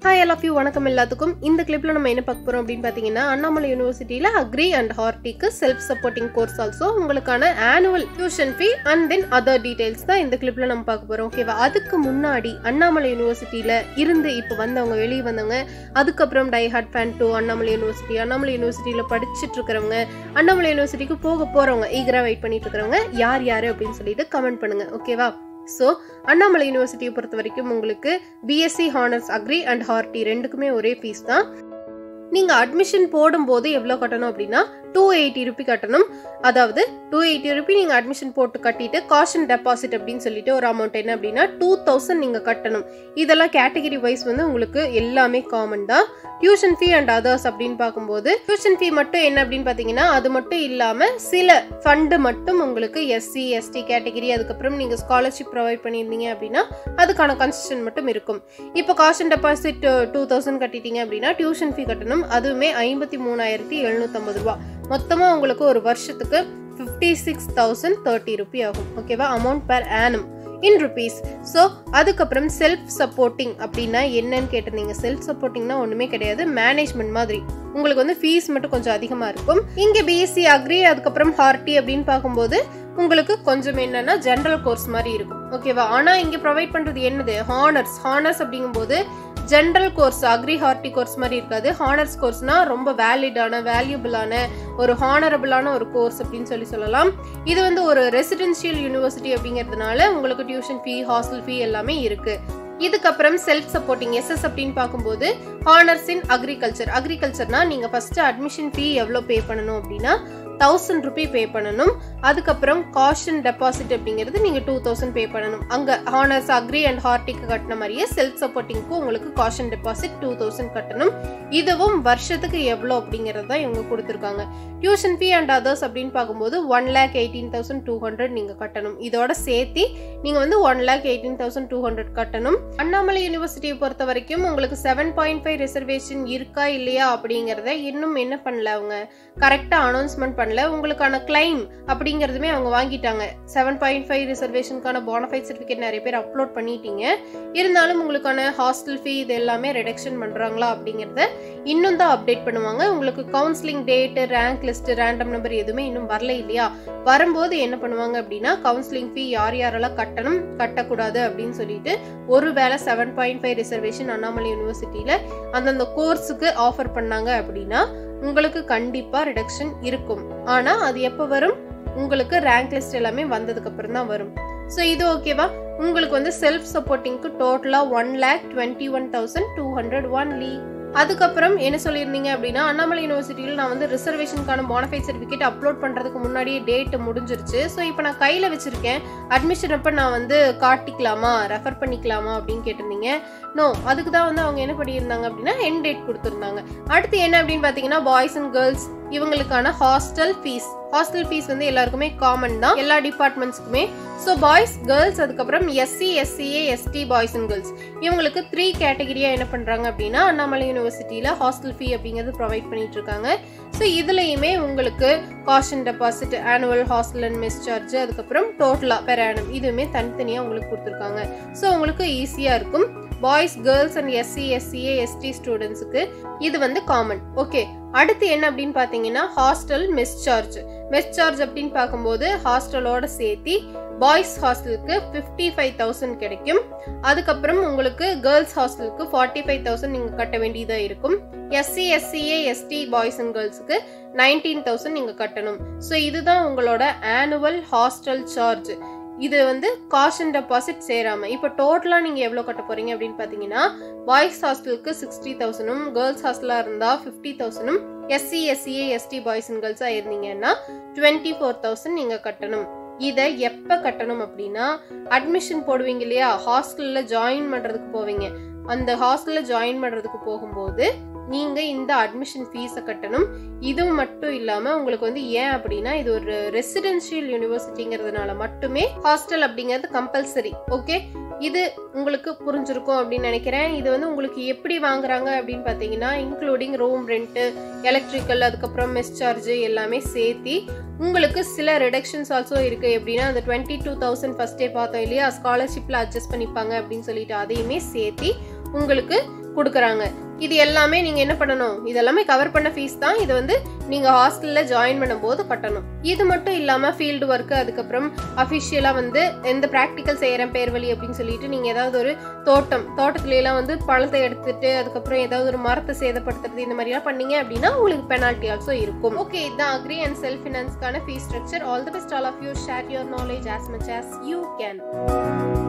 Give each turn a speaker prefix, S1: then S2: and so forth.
S1: hi L of you வணக்கம் எல்லாத்துக்கும் இந்த கிளிப்ல நம்ம என்ன பார்க்க போறோம் அப்படின்னு பார்த்தீங்கன்னா அண்ணாமலை யூனிவர்சிட்டியில அக்ரி அண்ட் ஹார்டிக்கு செல்ஃப் சப்போர்ட்டிங் கோர்ஸ் ஆல்சோ உங்களுக்கான annual tuition fee and then other details தான் இந்த கிளிப்ல நம்ம பார்க்க போறோம் ஓகேவா அதுக்கு முன்னாடி அண்ணாமலை யூனிவர்சிட்டியில இருந்து இப்போ வந்தவங்க வெளியே வந்தவங்க அதுக்கப்புறம் die hard fan to Annamalai university Annamalai யூனிவர்சிட்டியில படிச்சுட்டு இருக்கிறவங்க அண்ணாமலை யூனிவர்சிட்டிக்கு போக போறவங்க ஈகரா வெயிட் பண்ணிட்டு இருக்கிறவங்க யார் யாரு அப்படின்னு சொல்லிட்டு கமெண்ட் பண்ணுங்க ஓகேவா ஸோ அண்ணாமலை யூனிவர்சிட்டியை பொறுத்த வரைக்கும் உங்களுக்கு BSc honours agri and horti ரெண்டுக்குமே ஒரே ஃபீஸ் தான் நீங்கள் அட்மிஷன் போடும்போது எவ்வளோ கட்டணும் அப்படின்னா டூ எயிட்டி ருபி கட்டணும் அதாவது டூ எயிட்டி ருபி நீங்கள் அட்மிஷன் போட்டு கட்டிட்டு காஷன் டெபாசிட் அப்படின்னு சொல்லிட்டு ஒரு அமௌண்ட் என்ன அப்படின்னா டூ தௌசண்ட் நீங்கள் கட்டணும் இதெல்லாம் கேட்டகரி வைஸ் வந்து உங்களுக்கு எல்லாமே காமன் தான் டியூஷன் ஃபீ அண்ட் அதர்ஸ் அப்படின்னு பார்க்கும்போது டியூஷன் ஃபீ மட்டும் என்ன அப்படின்னு பார்த்தீங்கன்னா அது மட்டும் இல்லாமல் சில ஃபண்டு மட்டும் உங்களுக்கு எஸ்சி எஸ்டி கேட்டகரி அதுக்கப்புறம் நீங்கள் ஸ்காலர்ஷிப் ப்ரொவைட் பண்ணியிருந்தீங்க அப்படின்னா அதுக்கான கன்செஷன் மட்டும் இருக்கும் இப்போ காஷன் டெபாசிட் டூ தௌசண்ட் கட்டிட்டீங்க அப்படின்னா டியூஷன் ஃபீ கட்டணும் அதுவுமே ஐம்பத்தி மூணாயிரத்தி எழுநூத்தம்பது ரூபா மொத்தமாக உங்களுக்கு ஒரு வருஷத்துக்கு fifty six thousand thirty rupee ஆகும் ஓகேவா amount per annum in rupees so அதுக்கப்புறம் செல்ஃப் சப்போர்ட்டிங் அப்படின்னா என்னன்னு கேட்டிருந்தீங்க செல்ஃப் சப்போர்ட்டிங்னா ஒன்றுமே கிடையாது மேனேஜ்மெண்ட் மாதிரி உங்களுக்கு வந்து ஃபீஸ் மட்டும் கொஞ்சம் அதிகமாக இருக்கும் இங்கே பிஎஸ்சி அக்ரி அதுக்கப்புறம் ஹார்டி அப்படின்னு பார்க்கும்போது உங்களுக்கு கொஞ்சம் என்னன்னா ஜென்ரல் கோர்ஸ் மாதிரி இருக்கும் ஓகேவா ஆனால் இங்கே ப்ரொவைட் பண்ணுறது என்னது ஹானர்ஸ் ஹானர்ஸ் அப்படிங்கும்போது general course agri horti course மாதிரி இருக்காது ஹானர்ஸ் கோர்ஸ்னா ரொம்ப வேலிடான வேல்யூபிளான ஒரு ஹானரபிளான ஒரு கோர்ஸ் அப்படின்னு சொல்லி சொல்லலாம் இது வந்து ஒரு ரெசிடென்ஷியல் யூனிவர்சிட்டி அப்படிங்கிறதுனால உங்களுக்கு டியூஷன் ஃபீ ஹாஸ்டல் ஃபீ எல்லாமே இருக்கு இதுக்கப்புறம் செல்ஃப் சப்போர்ட்டிங் எஸ்எஸ் அப்படின்னு பார்க்கும்போது ஹானர்ஸ் இன் அக்ரிகல்ச்சர் அக்ரிகல்ச்சர்னா நீங்கள் ஃபர்ஸ்ட் அட்மிஷன் ஃபீ எவ்வளோ பே பண்ணணும் அப்படின்னா தௌசண்ட் ருபி பே பண்ணணும் அதுக்கப்புறம் காஷன் டெபாசிட் அப்படிங்கிறது நீங்கள் டூ தௌசண்ட் பே பண்ணணும் அங்கே ஹானர்ஸ் அக்ரி அண்ட் ஹார்டிக்கு கட்டின மாதிரியே செல்ஃப் சப்போர்ட்டிங்க்கு உங்களுக்கு காஷன் டெபாசிட் டூ தௌசண்ட் கட்டணும் இதுவும் வருஷத்துக்கு எவ்வளோ அப்படிங்கிறது தான் இவங்க கொடுத்துருக்காங்க டியூஷன் ஃபீ அண்ட் அதர்ஸ் அப்படின்னு பார்க்கும்போது one lakh eighteen thousand two hundred நீங்கள் கட்டணும் இதோட சேர்த்து நீங்கள் வந்து one lakh eighteen thousand two hundred கட்டணும் அண்ணாமலை யூனிவர்சிட்டியை பொறுத்த வரைக்கும் உங்களுக்கு செவன் பாயிண்ட் ஃபைவ் ரிசர்வேஷன் இருக்கா இல்லையா அப்படிங்கிறத இன்னும் என்ன பண்ணல அவங்க கரெக்டாக அனௌன்ஸ்மெண்ட் பண்ணல உங்களுக்கான கிளைம் அப்படிங்கிறதுமே அவங்க வாங்கிட்டாங்க செவன் பாயிண்ட் ஃபைவ் ரிசர்வேஷனுக்கான போனஃபைட் சர்டிஃபிகேட் நிறைய பேர் அப்லோட் பண்ணிட்டீங்க இருந்தாலும் உங்களுக்கான ஹாஸ்டல் ஃபீ இது எல்லாமே ரிடக்ஷன் பண்ணுறாங்களா அப்படிங்கிறத இன்னும் தான் அப்டேட் பண்ணுவாங்க உங்களுக்கு counselling date rank list random number எதுவுமே இன்னும் வரல இல்லையா வரும்போது என்ன பண்ணுவாங்க அப்படின்னா கவுன்சிலிங் ஃபீ யார் யாரெல்லாம் கட்டணும் கட்டக்கூடாது அப்படின்னு சொல்லிட்டு ஒருவேளை seven point five reservation Annamalai யூனிவர்சிட்டியில் அந்தந்த கோர்ஸுக்கு ஆஃபர் பண்ணாங்க அப்படின்னா உங்களுக்கு கண்டிப்பாக ரிடக்ஷன் இருக்கும் ஆனால் அது எப்போ வரும் உங்களுக்கு ரேங்க் லிஸ்ட் எல்லாமே வந்ததுக்கு அப்புறம் தான் வரும் ஸோ இது ஓகேவா உங்களுக்கு வந்து செல்ஃப் சப்போர்ட்டிங்க்கு டோட்டலாக one lakh twenty one thousand two hundred only அதுக்கப்புறம் என்ன சொல்லியிருந்தீங்க அப்படின்னா அண்ணாமலை யூனிவர்சிட்டியில் நான் வந்து ரிசர்வேஷனுக்கான போனஃபைட் சர்டிஃபிகேட் அப்லோட் பண்ணுறதுக்கு முன்னாடியே டேட் முடிஞ்சிருச்சு ஸோ இப்போ நான் கையில் வச்சுருக்கேன் அட்மிஷன் அப்போ நான் வந்து காட்டிக்கலாமா ரெஃபர் பண்ணிக்கலாமா அப்படின்னு கேட்டிருந்தீங்க நோ அதுக்கு தான் வந்து அவங்க என்ன பண்ணியிருந்தாங்க அப்படின்னா என் டேட் கொடுத்துருந்தாங்க அடுத்து என்ன அப்படின்னு பார்த்தீங்கன்னா பாய்ஸ் அண்ட் கேர்ள்ஸ் இவங்களுக்கான ஹாஸ்டல் ஃபீஸ் ஹாஸ்டல் ஃபீஸ் வந்து எல்லாருக்குமே காமன் தான் எல்லா டிபார்ட்மெண்ட்ஸ்க்குமே ஸோ பாய்ஸ் கேர்ள்ஸ் அதுக்கப்புறம் SC SCA ST boys and girls இவங்களுக்கு த்ரீ கேட்டகரியாக என்ன பண்ணுறாங்க அப்படின்னா அண்ணாமலை யூனிவர்சிட்டியில் ஹாஸ்டல் ஃபீ அப்படிங்கிறது ப்ரொவைட் பண்ணிட்டு இருக்காங்க ஸோ இதுலேயுமே உங்களுக்கு caution deposit annual hostel and mess charge அதுக்கப்புறம் டோட்டலாக பெர் ஆனம் இதுவுமே தனித்தனியாக உங்களுக்கு கொடுத்துருக்காங்க ஸோ உங்களுக்கு ஈஸியாக இருக்கும் boys girls and SC SCA ST ஸ்டூடெண்ட்ஸுக்கு இது வந்து காமன் ஓகே அடுத்து என்ன அப்படின்னு பார்த்தீங்கன்னா hostel mess charge mess charge அப்படின்னு பார்க்கும்போது ஹாஸ்டலோட சேர்த்தி பாய்ஸ் ஹாஸ்டலுக்கு ஃபிஃப்டி ஃபைவ் தௌசண்ட் கிடைக்கும் அதுக்கப்புறம் உங்களுக்கு கேர்ள்ஸ் ஹாஸ்டலுக்கு ஃபார்ட்டி ஃபைவ் தௌசண்ட் நீங்கள் கட்ட வேண்டியதாக இருக்கும் SC SCA ST boys and கேர்ள்ஸுக்கு நைன்டீன் தௌசண்ட் நீங்கள் கட்டணும் ஸோ இதுதான் உங்களோட ஆனுவல் ஹாஸ்டல் சார்ஜ் இது வந்து காஷன் டெபாசிட் சேராம இப்போ டோட்டலாக நீங்கள் எவ்வளோ கட்ட போறீங்க அப்படின்னு பார்த்தீங்கன்னா பாய்ஸ் ஹாஸ்டலுக்கு சிக்ஸ்டி தௌசண்டும் கேர்ள்ஸ் ஹாஸ்டலாக இருந்தால் ஃபிஃப்டி தௌசண்டும் SC SCA ST boys and கேர்ள்ஸாக இருந்தீங்கன்னா டுவெண்ட்டி ஃபோர் தௌசண்ட் நீங்கள் கட்டணும் இதை எப்போ கட்டணும் அப்படின்னா அட்மிஷன் போடுவீங்க இல்லையா ஹாஸ்டலில் ஜாயின் பண்ணுறதுக்கு போவீங்க அந்த ஹாஸ்டலில் ஜாயின் பண்ணுறதுக்கு போகும்போது நீங்கள் இந்த அட்மிஷன் ஃபீஸை கட்டணும் இது மட்டும் இல்லாமல் உங்களுக்கு வந்து ஏன் அப்படின்னா இது ஒரு ரெசிடென்ஷியல் யூனிவர்சிட்டிங்கிறதுனால மட்டுமே ஹாஸ்டல் அப்படிங்கிறது கம்பல்சரி ஓகே இது உங்களுக்கு புரிஞ்சிருக்கும் அப்படின்னு நினைக்கிறேன் இது வந்து உங்களுக்கு எப்படி வாங்குறாங்க அப்படின்னு பார்த்தீங்கன்னா இன்க்ளூடிங் ரூம் ரெண்ட்டு எலக்ட்ரிக்கல் அதுக்கப்புறம் மெஸ் சார்ஜ் எல்லாமே சேர்த்தி உங்களுக்கு சில ரிடக்ஷன்ஸ் ஆல்சோ இருக்குது எப்படின்னா அந்த டுவெண்ட்டி டூ தௌசண்ட் ஃபஸ்ட்டே பார்த்தோம் இல்லையா ஸ்காலர்ஷிப்பில் அட்ஜஸ்ட் பண்ணிப்பாங்க அப்படின்னு சொல்லிட்டு அதையுமே சேர்த்தி உங்களுக்கு கொடுக்குறாங்க இது எல்லாமே நீங்க என்ன பண்ணணும் இது எல்லாமே கவர் பண்ண ஃபீஸ் தான் இது வந்து நீங்க ஹாஸ்டல்ல ஜாயின் பண்ணும்போது கட்டணும் இது மட்டும் இல்லாம ஃபீல்டு ஒர்க் அதுக்கப்புறம் அஃபிஷியலா வந்து எந்த ப்ராக்டிக்கல் செய்யறேன் பேர் வழி அப்படின்னு சொல்லிட்டு நீங்க ஏதாவது ஒரு தோட்டம் தோட்டத்துல எல்லாம் வந்து பழத்தை எடுத்துட்டு அதுக்கப்புறம் ஏதாவது ஒரு மரத்தை சேதப்படுத்துறது இந்த மாதிரி எல்லாம் பண்ணீங்க அப்படின்னா உங்களுக்கு பெனால்ட்டி ஆல்சோ இருக்கும் ஓகே இதுதான் அக்ரி அண்ட் செல்ஃப் ஃபினான்ஸ்க்கான fees structure all the best all of you share your knowledge as much as you can